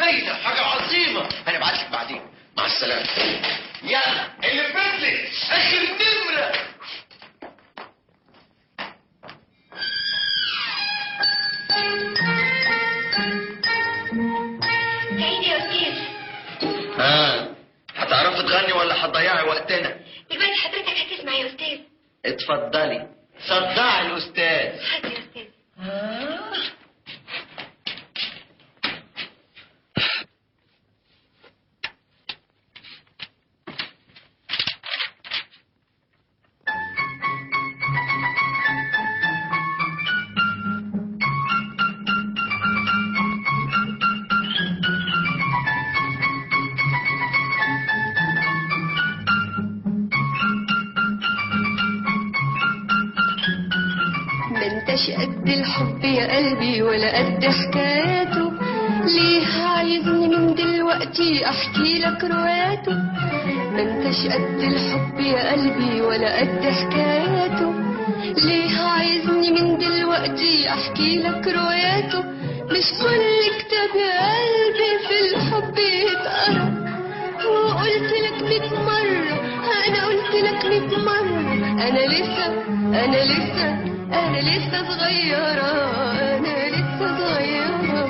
هايله حاجه عظيمه انا ابعت لك بعدين مع السلامه يلا اللي بدلك اخر نمره سعيد يا أستاذ ها هتعرفي تغني ولا هتضيعي وقتنا دلوقتي حضرتك هتسمع يا أستاذ اتفضلي صدعي الاستاذ حاضر يا أستاذ ما انتش قد الحب يا قلبي ولا قد حكاياته ليه عايزني من دلوقتي احكي لك رواياته ما انتش قد الحب يا قلبي ولا قد حكاياته ليه عايزني من دلوقتي احكي لك رواياته مش كل كتاب يا قلبي في الحب يتقرا وقلت لك ميت مرة أنا قلت لك ميت مرة أنا لسه أنا لسه أنا لسه صغيرة أنا لسه صغيرة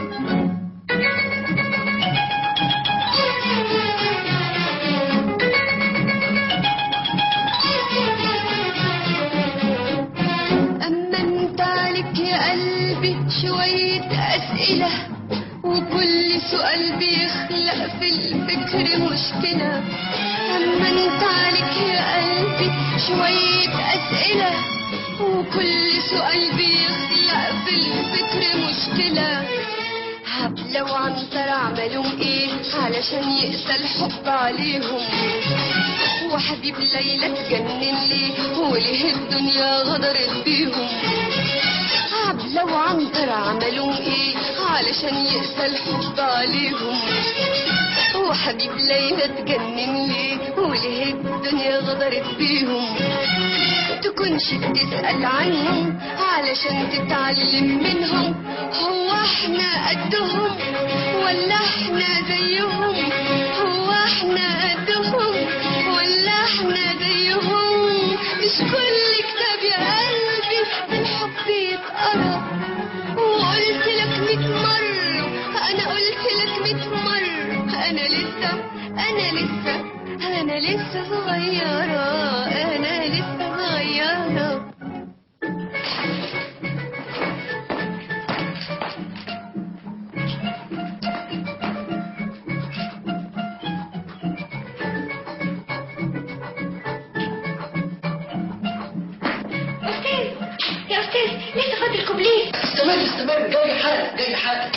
أما أنت عليك يا قلبي شوية أسئلة وكل سؤال بيخلق في الفكر مشكلة أما أنت عليك يا قلبي شوية أسئلة وكل سؤال بيخلق في الفكر مشكلة هبلة وعنتر عملوا ايه علشان يقسى الحب عليهم وحبيب ليلى اتجنن ليه وليه الدنيا غدرت بيهم عبلة وعنتر عملوا ايه علشان يقسى الحب عليهم وحبيب ليلى اتجنن ليه وليه الدنيا غدرت بيهم تكونش بتسأل عنهم علشان تتعلم منهم هو احنا قدهم ولا احنا زيهم هو احنا قدهم ولا احنا زيهم مش كل كتاب يا قلبي بالحب يتقرا وقلت لك ميت مرة أنا قلت لك ميت مرة أنا لسه أنا لسه أنا لسه صغيرة أنا لسه صغيرة أستاذ يا أستاذ لسه فاضل كوبليه استمر استمر جاي حالا جاي حالا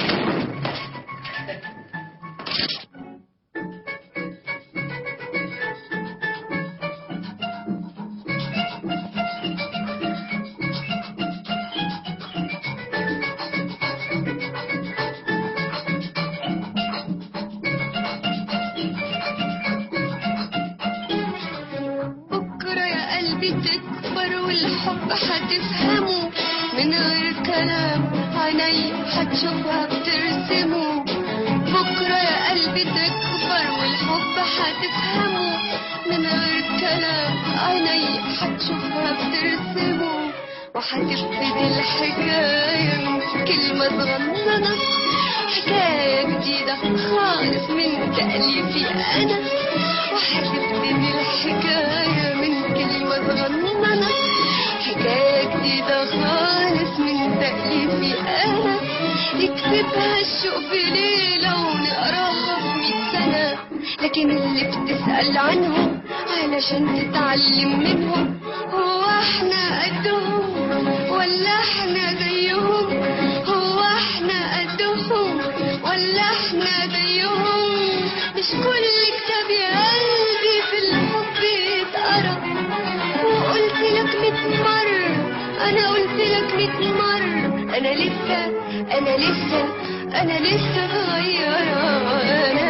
بكرة يا قلبي تكبر والحب هتفهمه من غير كلام عيني هتشوفها بترسمه بكرة يا قلبي تكبر والحب هتفهمه من غير كلام عيني هتشوفها بترسمه وهتبتدي الحكاية من كلمة صغننة حكاية جديدة خالص من تأليفي أنا وهتبتدي الحكاية من كلمة صغننة حكاية جديدة خالص من تأليفي أنا يكتبها الشوق في ليلة ونقراها في مية سنة لكن اللي بتسأل عنهم علشان تتعلم منهم هو احنا قدهم ولا احنا زيهم هو احنا قدهم ولا احنا زيهم مش كل كتاب يا قلبي في الحب يتقرا وقلت لك ميت مرة أنا قلت لك ميت مرة أنا لسه أنا لسه أنا لسه صغيرة أنا